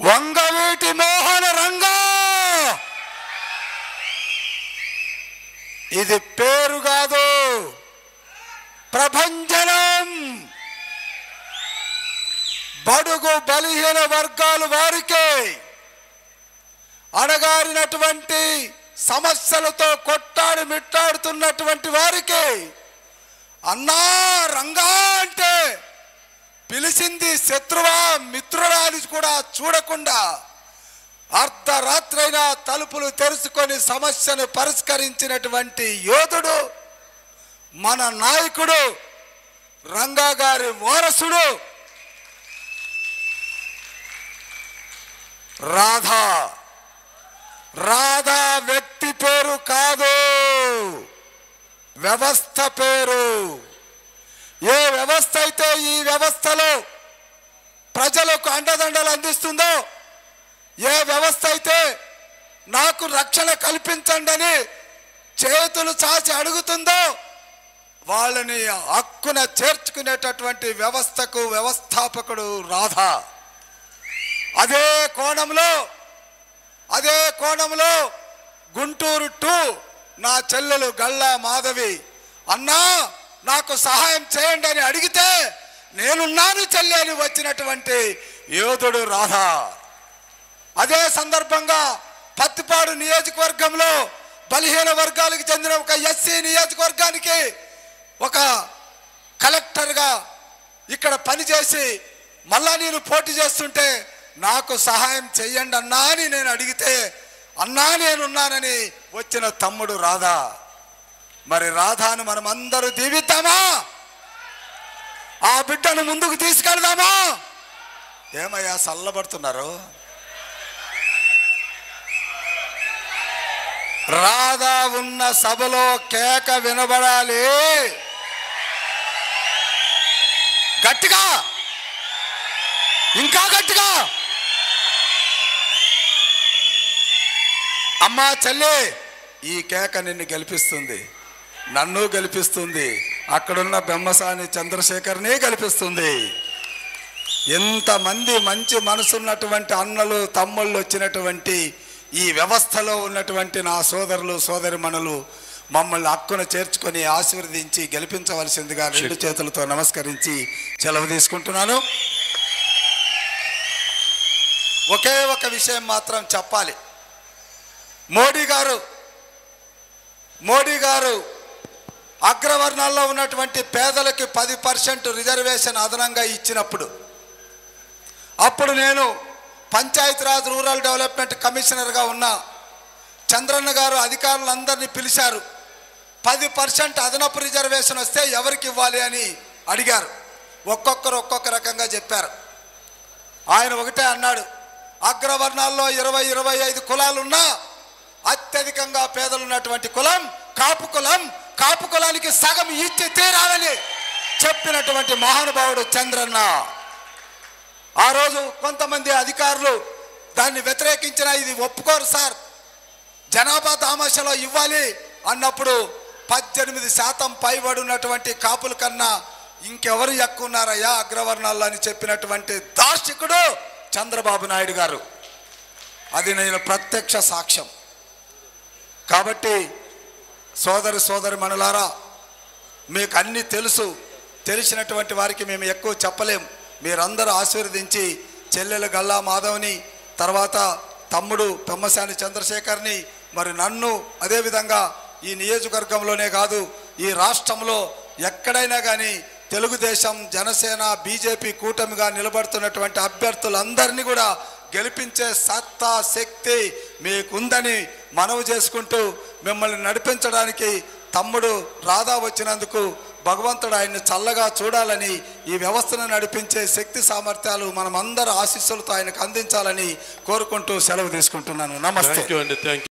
వంగవీటి మోహన రంగా ఇది పేరు కాదు ప్రభంజనం బడుగు బలహీన వర్గాలు వారికే అణగారినటువంటి సమస్యలతో కొట్టాడు మిట్టాడుతున్నటువంటి వారికి అన్నా రంగా అంటే పిలిచింది శత్రువా మిత్రుడా అని కూడా చూడకుండా అర్ధరాత్రైనా తలుపులు తెరుచుకొని సమస్యను పరిష్కరించినటువంటి యోధుడు మన నాయకుడు రంగా గారి వారసుడు రాధా రాధా వ్యక్తి పేరు కాదు వ్యవస్థ పేరు ఏ వ్యవస్థ అయితే ఈ వ్యవస్థలో ప్రజలకు అండదండలు అందిస్తుందో ఏ వ్యవస్థ అయితే నాకు రక్షణ కల్పించండి అని చేతులు చాచి అడుగుతుందో వాళ్ళని హక్కున చేర్చుకునేటటువంటి వ్యవస్థకు వ్యవస్థాపకుడు రాధా అదే కోణంలో అదే కోణంలో గుంటూరు టూ నా చెల్లెలు గల్లా మాధవి అన్నా నాకు సహాయం చేయండి అని అడిగితే నేనున్నాను చెల్లి అని వచ్చినటువంటి యోధుడు రాధా అదే సందర్భంగా పత్తిపాడు నియోజకవర్గంలో బలహీన వర్గాలకు చెందిన ఒక ఎస్సీ నియోజకవర్గానికి ఒక కలెక్టర్గా ఇక్కడ పనిచేసి మళ్ళా నేను పోటీ చేస్తుంటే నాకు సహాయం చెయ్యండి అన్నా అని నేను అడిగితే అన్నా నేనున్నానని వచ్చిన తమ్ముడు రాధా మరి రాధాను మనం అందరూ దీవిద్దామా ఆ బిడ్డను ముందుకు తీసుకెళ్దామా ఏమయ్యా చల్లబడుతున్నారు రాధా ఉన్న సభలో కేక వినబడాలి గట్టిగా ఇంకా గట్టిగా అమ్మా చెల్లి ఈ కేక నిన్ను గెలిపిస్తుంది నన్ను గెలిపిస్తుంది అక్కడున్న బెమ్మసాని చంద్రశేఖర్ని గెలిపిస్తుంది ఎంతమంది మంచి మనసున్నటువంటి అన్నలు తమ్ముళ్ళు వచ్చినటువంటి ఈ వ్యవస్థలో ఉన్నటువంటి నా సోదరులు సోదరిమణులు మమ్మల్ని హక్కున చేర్చుకొని ఆశీర్వదించి గెలిపించవలసిందిగా రెండు చేతులతో నమస్కరించి సెలవు తీసుకుంటున్నాను ఒకే ఒక విషయం మాత్రం చెప్పాలి మోడీ గారు మోడీ గారు అగ్రవర్ణాల్లో ఉన్నటువంటి పేదలకి పది పర్సెంట్ రిజర్వేషన్ అదనంగా ఇచ్చినప్పుడు అప్పుడు నేను పంచాయతీరాజ్ రూరల్ డెవలప్మెంట్ కమిషనర్గా ఉన్న చంద్రన్న గారు అధికారులందరినీ పిలిచారు పది పర్సెంట్ అదనపు రిజర్వేషన్ వస్తే ఎవరికి ఇవ్వాలి అని అడిగారు ఒక్కొక్కరు ఒక్కొక్క రకంగా చెప్పారు ఆయన ఒకటే అన్నాడు అగ్రవర్ణాల్లో ఇరవై ఇరవై ఐదు కులాలున్నా అత్యధికంగా పేదలు ఉన్నటువంటి కులం కాపు కులం కాపు కులానికి సగం ఇచ్చి తీరాలని చెప్పినటువంటి మహానుభావుడు చంద్రన్న ఆ రోజు కొంతమంది అధికారులు దాన్ని వ్యతిరేకించిన ఇది ఒప్పుకోరు సార్ జనాభా దామాషలో ఇవ్వాలి అన్నప్పుడు పద్దెనిమిది శాతం పైబడి ఉన్నటువంటి కాపుల కన్నా ఇంకెవరు ఎక్కువ ఉన్నారయ్యా అగ్రవర్ణాల్లో అని చెప్పినటువంటి దార్శికుడు చంద్రబాబు నాయుడు గారు అది నేను ప్రత్యక్ష సాక్ష్యం కాబట్టి సోదరి సోదరి మనులారా మీకు అన్నీ తెలుసు తెలిసినటువంటి వారికి మేము ఎక్కువ చెప్పలేం మీరందరూ ఆశీర్వదించి చెల్లెలు గల్లా మాధవ్ని తర్వాత తమ్ముడు పెమ్మసాని చంద్రశేఖర్ని మరి నన్ను అదేవిధంగా ఈ నియోజకవర్గంలోనే కాదు ఈ రాష్ట్రంలో ఎక్కడైనా కానీ తెలుగుదేశం జనసేన బీజేపీ కూటమిగా నిలబడుతున్నటువంటి అభ్యర్థులందరినీ కూడా గెలిపించే సత్తా శక్తి మీకుందని మనవి చేసుకుంటూ మిమ్మల్ని నడిపించడానికి తమ్ముడు రాధా వచ్చినందుకు భగవంతుడు ఆయన్ని చల్లగా చూడాలని ఈ వ్యవస్థను నడిపించే శక్తి సామర్థ్యాలు మనమందరి ఆశీస్సులతో ఆయనకు అందించాలని కోరుకుంటూ సెలవు తీసుకుంటున్నాను నమస్తే థ్యాంక్ యూ అండి థ్యాంక్ యూ